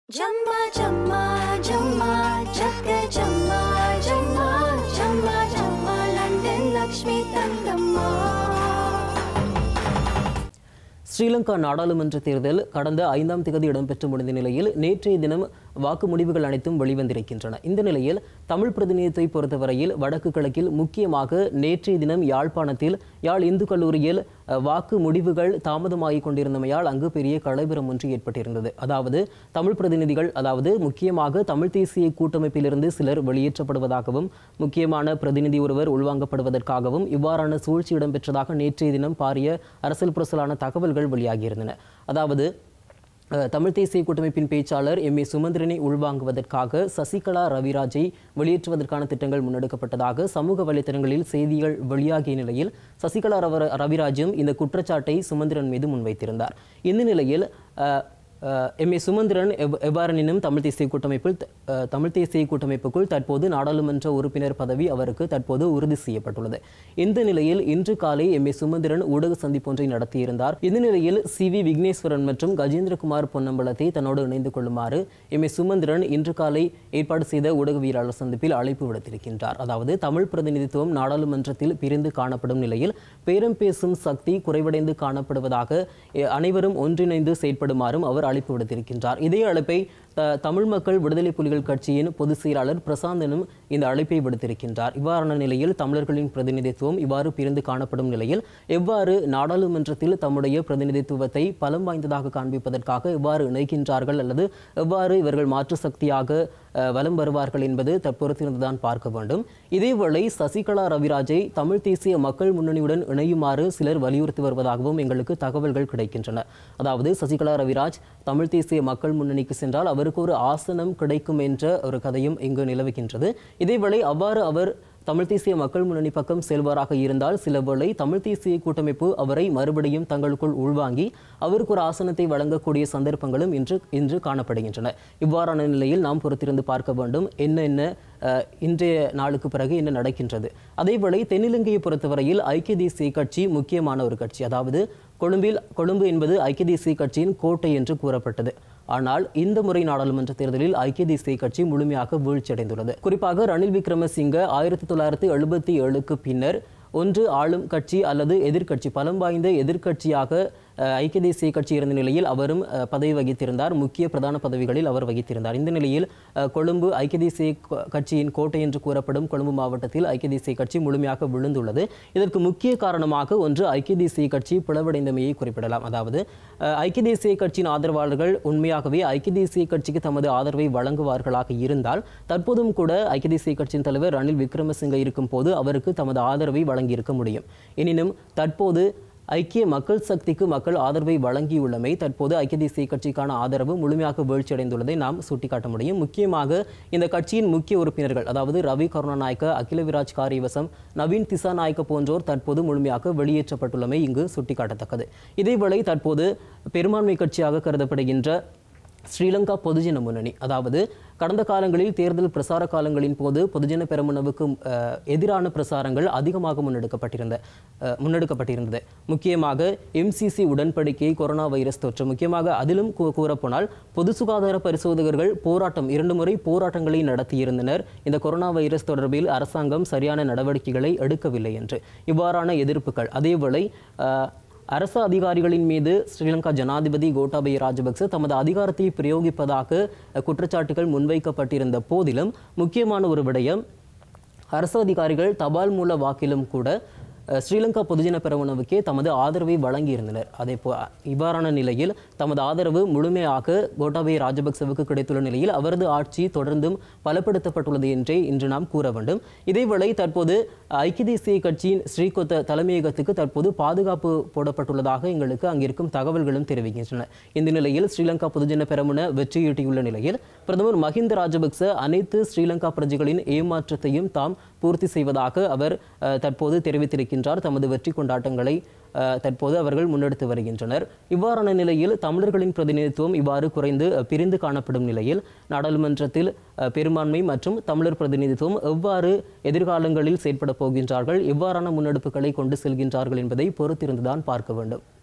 Jumma, Jumma, Jumma, Jagga Jumma, Jumma, Jumma, Jumma, London Lakshmi Tangamma. Sri Lanka நாடாளுமன்ற தேர்தல் கடந்த ஐந்தாம் தேதி இடம்பெற்று முடிந்த நிலையில் நேற்றைய தினம் வாக்கு முடிவுகள் அனைத்தும் வெளிவந்திருக்கின்றன இந்த நிலையில் தமிழ் பிரதிநிதித்துவத்தை பொறுத்தவரையில் வடக்கு கிழக்கில் முக்கியமாக நேற்றைய தினம் யாழ்ப்பாணத்தில் யாழ் இந்து கல்லூரியில் அஹ், வாக்கு முடிவுகள் தாமதமாகிக் கொண்டிருந்தமையால் அங்கு பெரிய கலைபுரம் ஒன்று ஏற்பட்டிருந்தது அதாவது தமிழ் பிரதிநிதிகள் அதாவது முக்கியமாக தமிழ் தேசிய கூட்டமைப்பிலிருந்து சிலர் வெளியேற்றப்படுவதாகவும் முக்கியமான பிரதிநிதி ஒருவர் உள்வாங்கப்படுவதற்காகவும் இவ்வாறான சூழ்ச்சி இடம்பெற்றதாக நேற்றைய தினம் பாரிய அரசியல் புரசலான தகவல்கள் வெளியாகியிருந்தன அதாவது அஹ், தமிழ் தேசிய கூட்டமைப்பின் பேச்சாளர் எம் ஏ சுமந்திரனை உள்வாங்குவதற்காக சசிகலா ரவிராஜை வெளியேற்றுவதற்கான திட்டங்கள் முன்னெடுக்கப்பட்டதாக சமூக வலைத்தளங்களில் செய்திகள் வெளியாகிய நிலையில் சசிகலா ரவ- ரவிராஜும் இந்த குற்றச்சாட்டை சுமந்திரன் மீது முன்வைத்திருந்தார் இந்த நிலையில் அஹ், அஹ், எம் ஏ சுமந்திரன் எவ்- எவ்வாறெனினும் தமிழ் தேசிய கூட்டமைப்பில் த- அஹ், தமிழ் தேசிய கூட்டமைப்புக்குள் தற்போது நாடாளுமன்ற உறுப்பினர் பதவி அவருக்கு தற்போது உறுதி செய்யப்பட்டுள்ளது இந்த நிலையில் இன்று காலை எம் ஏ சுமந்திரன் ஊடக சந்திப்பு ஒன்றை நடத்தியிருந்தார் இந்த நிலையில் சி வி விக்னேஸ்வரன் மற்றும் கஜேந்திரகுமார் பொன்னம்பலத்தை தன்னோடு இணைந்து கொள்ளுமாறு எம் ஏ சுமந்திரன் இன்று காலை ஏற்பாடு செய்த ஊடகவியலாளர் சந்திப்பில் அழைப்பு விடுத்திருக்கின்றார் அதாவது தமிழ் பிரதிநிதித்துவம் நாடாளுமன்றத்தில் பிரிந்து காணப்படும் நிலையில் பேரம் பேசும் சக்தி குறைவடைந்து காணப்படுவதாக எ, அனைவரும் ஒன்றிணைந்து செயற்படுமாறும் அவர் அழைப்பு விடுத்திருக்கின்றார் இதே அழைப்பை த- தமிழ் மக்கள் விடுதலை புலிகள் கட்சியின் பொதுச் செயலாளர் பிரசாந்தனும் இந்த அழைப்பை விடுத்திருக்கின்றார் இவ்வாறான நிலையில் தமிழர்களின் பிரதிநிதித்துவம் இவ்வாறு பிரிந்து காணப்படும் நிலையில் எவ்வாறு நாடாளுமன்றத்தில் தம்முடைய பிரதிநிதித்துவத்தை பலம் வாய்ந்ததாக காண்பிப்பதற்காக எவ்வாறு இணைக்கின்றார்கள் அல்லது எவ்வாறு இவர்கள் மாற்று சக்தியாக அஹ், வலம் வருவார்கள் என்பது தற்பொறுத்திருந்துதான் பார்க்க வேண்டும் இதேவேளை சசிகலா ரவிராஜை தமிழ் தேசிய மக்கள் முன்னணியுடன் இணையுமாறு சிலர் வலியுறுத்தி வருவதாகவும் எங்களுக்கு தகவல்கள் கிடைக்கின்றன அதாவது சசிகலா ரவிராஜ் தமிழ் தேசிய மக்கள் முன்னணிக்கு சென்றால் அவருக்கு ஒரு ஆசனம் கிடைக்கும் என்ற ஒரு கதையும் இங்கு நிலவுகின்றது இதேவேளை அவ்வாறு அவர் தமிழ் தேசிய மக்கள் முன்னணி பக்கம் செல்வாராக இருந்தால் சில வேளை தமிழ் தேசிய கூட்டமைப்பு அவரை மறுபடியும் தங்களுக்குள் உள்வாங்கி அவருக்கு ஒரு ஆசனத்தை வழங்கக்கூடிய சந்தர்ப்பங்களும் இன்று இன்று காணப்படுகின்றன இவ்வாறான நிலையில் நாம் பொறுத்திருந்து பார்க்க வேண்டும் என்ன என்ன அஹ், இன்றைய நாளுக்கு பிறகு என்ன நடக்கின்றது அதேவேளை தென்னிலங்கையை பொறுத்தவரையில் ஐக்கிய தேசிய கட்சி முக்கியமான ஒரு கட்சி அதாவது கொழும்பில் கொழும்பு என்பது ஐக்கிய தேசிய கட்சியின் கோட்டை என்று கூறப்பட்டது ஆனால் இந்த முறை நாடாளுமன்ற தேர்தலில் ஐக்கிய தேசிய கட்சி முழுமையாக வீழ்ச்சியடைந்துள்ளது குறிப்பாக ரணில் விக்ரமசிங்க ஆயிரத்தி தொள்ளாயிரத்தி எழுபத்தி ஏழுக்கு பின்னர் ஒன்று ஆளும் கட்சி அல்லது எதிர்க்கட்சி பலம் வாய்ந்த எதிர்க்கட்சியாக அஹ், ஐக்கிய தேசிய கட்சி இருந்த நிலையில் அவரும் அஹ், பதவி வகித்திருந்தார் முக்கிய பிரதான பதவிகளில் அவர் வகித்திருந்தார் இந்த நிலையில் அஹ், கொழும்பு ஐக்கிய தேசிய க- கட்சியின் கோட்டை என்று கூறப்படும் கொழும்பு மாவட்டத்தில் ஐக்கிய தேசிய கட்சி முழுமையாக விழுந்துள்ளது இதற்கு முக்கிய காரணமாக ஒன்று ஐக்கிய தேசிய கட்சி பிளவடைந்தமையை குறிப்பிடலாம் அதாவது அஹ், ஐக்கிய தேசிய கட்சியின் ஆதரவாளர்கள் உண்மையாகவே ஐக்கிய தேசிய கட்சிக்கு தமது ஆதரவை வழங்குவார்களாக இருந்தால் தற்போதும் கூட ஐக்கிய தேசிய கட்சியின் தலைவர் ரணில் விக்ரமசிங்க இருக்கும் போது அவருக்கு தமது ஆதரவை வழங்கியிருக்க முடியும் எனினும் தற்போது ஐக்கிய மக்கள் சக்திக்கு மக்கள் ஆதரவை வழங்கியுள்ளமை தற்போது ஐக்கிய தேசிய கட்சிக்கான ஆதரவு முழுமையாக வீழ்ச்சியடைந்துள்ளதை நாம் சுட்டிக்காட்ட முடியும் முக்கியமாக இந்த கட்சியின் முக்கிய உறுப்பினர்கள் அதாவது ரவி கருணாநாயக்க அகில விராஜ் காரியவசம் நவீன் திசாநாயக்க போன்றோர் தற்போது முழுமையாக வெளியேற்றப்பட்டுள்ளமை இங்கு சுட்டிக்காட்டத்தக்கது இதேவேளை தற்போது பெரும்பான்மை கட்சியாக கருதப்படுகின்ற ஸ்ரீலங்கா பொதுஜன முன்னணி அதாவது கடந்த காலங்களில் தேர்தல் பிரசார காலங்களின் போது பொதுஜன பெரமுனவுக்கு அஹ், எதிரான பிரசாரங்கள் அதிகமாக முன்னெடுக்கப்பட்டிருந்த அஹ், முன்னெடுக்கப்பட்டிருந்தது முக்கியமாக எம்சிசி உடன்படிக்கை கொரோனா வைரஸ் தொற்று முக்கியமாக அதிலும் கூ- கூறப்போனால் பொது சுகாதார பரிசோதகர்கள் போராட்டம் இரண்டு முறை போராட்டங்களை நடத்தியிருந்தனர் இந்த கொரோனா வைரஸ் தொடர்பில் அரசாங்கம் சரியான நடவடிக்கைகளை எடுக்கவில்லை என்று இவ்வாறான எதிர்ப்புகள் அதேவேளை அஹ், அரசு அதிகாரிகளின் மீது ஸ்ரீலங்கா ஜனாதிபதி கோட்டாபய ராஜபக்ச தமது அதிகாரத்தை பிரயோகிப்பதாக அஹ், குற்றச்சாட்டுகள் முன்வைக்கப்பட்டிருந்த போதிலும் முக்கியமான ஒரு விடயம் அரசு அதிகாரிகள் தபால் மூல வாக்கிலும் கூட அஹ், ஸ்ரீலங்கா பொதுஜன பெரமுனவுக்கே தமது ஆதரவை வழங்கியிருந்தனர் அதே போ இவ்வாறான நிலையில் தமது ஆதரவு முழுமையாக கோட்டாபய ராஜபக்சவுக்கு கிடைத்துள்ள நிலையில் அவரது ஆட்சி தொடர்ந்தும் பலப்படுத்தப்பட்டுள்ளது என்றே இன்று நாம் கூற வேண்டும் இதேவேளை தற்போது ஐக்கிய தேசிய கட்சியின் ஸ்ரீகொத்த தலைமையகத்துக்கு தற்போது பாதுகாப்பு போடப்பட்டுள்ளதாக எங்களுக்கு அங்கிருக்கும் தகவல்களும் தெரிவிக்கின்றன இந்த நிலையில் ஸ்ரீலங்கா பொதுஜன பெரமுன வெற்றியீட்டியுள்ள நிலையில் பிரதமர் மஹிந்த ராஜபக்ச அனைத்து ஸ்ரீலங்கா பிரஜைகளின் ஏமாற்றத்தையும் தாம் பூர்த்தி செய்வதாக அவர் அஹ், தற்போது தெரிவித்திருக்கின்றார் தமது வெற்றி கொண்டாட்டங்களை அஹ், தற்போது அவர்கள் முன்னெடுத்து வருகின்றனர் இவ்வாறான நிலையில் தமிழர்களின் பிரதிநிதித்துவம் இவ்வாறு குறைந்து அஹ், பிரிந்து காணப்படும் நிலையில் நாடாளுமன்றத்தில் அஹ், பெரும்பான்மை மற்றும் தமிழர் பிரதிநிதித்துவம் எவ்வாறு எதிர்காலங்களில் செயற்பட போகின்றார்கள் எவ்வாறான முன்னெடுப்புகளை கொண்டு செல்கின்றார்கள் என்பதை பொறுத்திருந்துதான் பார்க்க வேண்டும்